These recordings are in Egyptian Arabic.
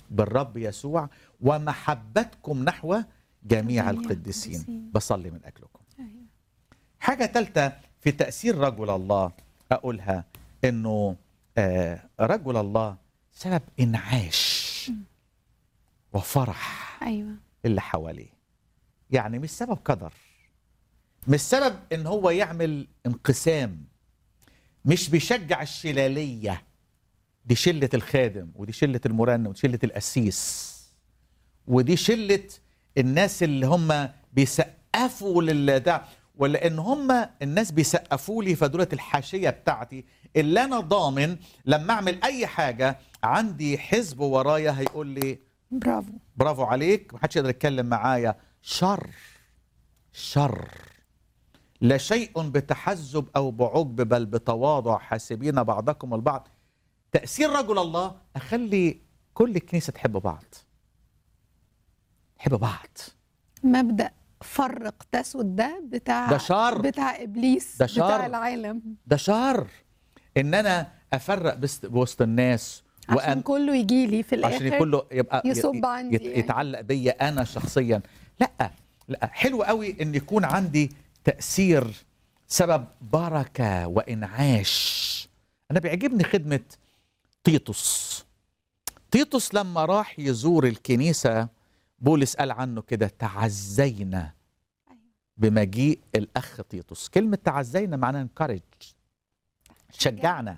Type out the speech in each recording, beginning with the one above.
بالرب يسوع ومحبتكم نحو جميع جميع القديسين القديسين. بصلي من أجلكم أيوة. حاجة ثالثة في تأثير رجل الله أقولها إنه آه، رجل الله سبب إنعاش وفرح ايوه اللي حواليه يعني مش سبب قدر مش سبب ان هو يعمل انقسام مش بيشجع الشلالية دي شلة الخادم ودي شلة المرنم ودي شلة القسيس ودي شلة الناس اللي هم بيسقفوا للدع ولا ان هم الناس بيسقفوا لي فدولة الحاشية بتاعتي اللي انا ضامن لما اعمل اي حاجة عندي حزب ورايا هيقول لي برافو برافو عليك محدش يقدر يتكلم معايا شر شر لا شيء بتحزب او بعجب بل بتواضع حاسبين بعضكم البعض تاثير رجل الله اخلي كل الكنيسه تحب بعض تحب بعض مبدا فرق تسود ده بتاع ده شر. بتاع ابليس ده شر. بتاع العالم ده شر ان انا افرق بس بوسط الناس عشان كله يجي لي في الاخر عشان كله يبقى يصب يت- عندي يت- يعني. يتعلق بيا انا شخصيا لا لا حلو قوي ان يكون عندي تاثير سبب بركه وانعاش انا بيعجبني خدمه تيتوس تيتوس لما راح يزور الكنيسه بولس قال عنه كده تعزينا بمجيء الاخ تيتوس كلمه تعزينا معناها انكارج شجعنا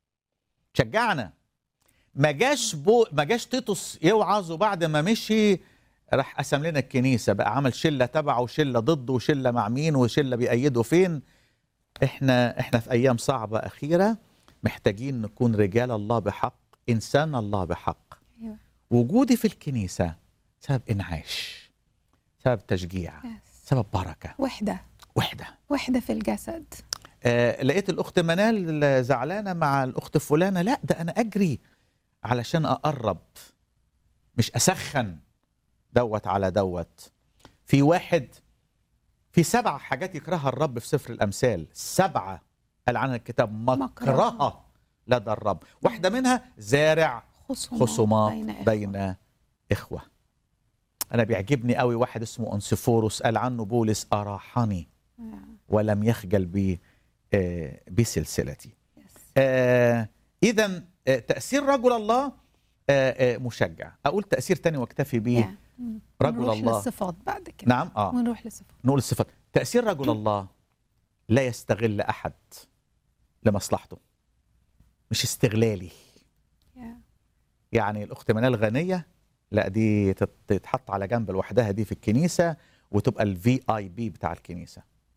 شجعنا ما جاش بو ما جاش تيتوس يوعظ وبعد ما مشي راح قسم لنا الكنيسه بقى عمل شله تبعه وشله ضده وشله مع مين وشله بيأيده فين احنا احنا في ايام صعبه اخيره محتاجين نكون رجال الله بحق انسان الله بحق أيوة. وجودي في الكنيسه سبب انعاش سبب تشجيع Yes. سبب بركه وحده وحده وحده في الجسد آه لقيت الاخت منال زعلانه مع الاخت فلانه لا ده انا اجري علشان اقرب مش اسخن دوت على دوت في واحد في سبع حاجات يكرهها الرب في سفر الامثال سبعه قال عنها الكتاب مكرهه مكرهة. لدى الرب واحده منها زارع خصومات, خصومات بين إخوة. بين إخوة أنا بيعجبني قوي واحد اسمه أنسفوروس قال عنه بولس أراحني ولم يخجل بي آه، بسلسلتي Yes. آه إذا آه تأثير رجل الله آه آه مشجع أقول تأثير تاني واكتفي بيه Yeah. مم. رجل ونروح الله. للصفات بعد كده نعم آه ونروح للصفات نقول الصفات تأثير رجل الله لا يستغل أحد لمصلحته مش استغلالي Yeah. يعني الاخت منال غنيه لا دي تت- تتحط على جنب لوحدها دي في الكنيسه وتبقى الفي اي بي بتاع الكنيسه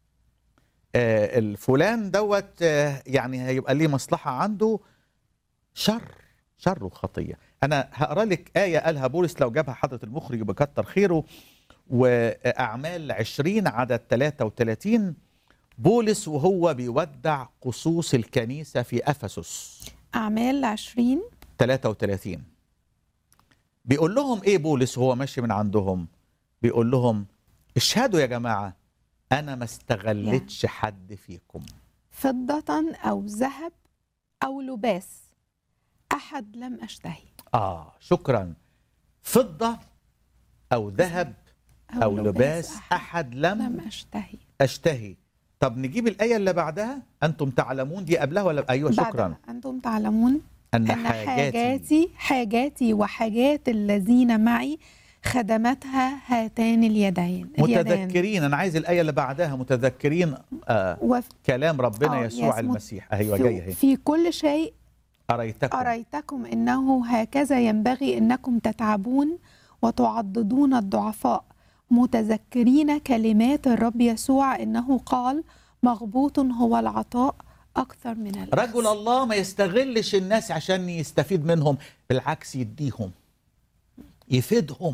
آه الفلان دوت آه يعني هيبقى ليه مصلحه عنده شر شر وخطيه انا هقرا لك ايه قالها بولس لو جابها حضره المخرج بكتر خيره واعمال 20 عدد 33 بولس وهو بيودع قصوص الكنيسه في افسس اعمال 20 33 بيقول لهم ايه بولس وهو ماشي من عندهم بيقول لهم اشهدوا يا جماعه انا ما استغلتش حد فيكم فضة أو ذهب أو لباس أحد لم أشتهي اه شكرا فضه او ذهب او لباس احد لم لم أشتهي اشتهي طب نجيب الايه اللي بعدها انتم تعلمون دي قبلها ولا ايوه شكرا بعدها أنتم تعلمون ان أن حاجاتي حاجاتي حاجاتي وحاجات الذين معي خدمتها هاتان اليدين اليدان متذكرين انا عايز الايه اللي بعدها متذكرين آه وفي كلام ربنا آه، يسوع يس، مت- المسيح ايوه جايه اهي في كل شيء اريتكم أريتكم أنه هكذا ينبغي أنكم تتعبون وتعضدون الضعفاء متذكرين كلمات الرب يسوع أنه قال مغبوط هو العطاء أكثر من الأخذ رجل الله ما يستغلش الناس عشان يستفيد منهم بالعكس يديهم يفيدهم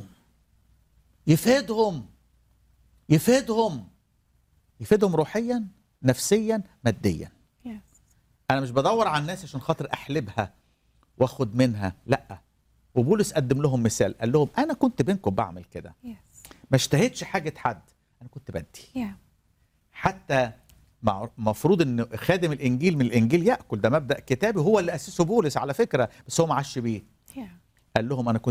يفيدهم يفيدهم يفيدهم روحيا نفسيا ماديا Yes. انا مش بدور على الناس عشان خاطر احلبها واخد منها لا وبولس قدم لهم مثال قال لهم انا كنت بينكم بعمل كده Yes. ما اشتهيتش حاجه حد انا كنت بدي Yeah. حتى مع مفروض ان خادم الانجيل من الانجيل ياكل ده مبدا كتابي هو اللي اسسه بولس على فكره بس هو ما عاش بيه Yeah. قال لهم انا كنت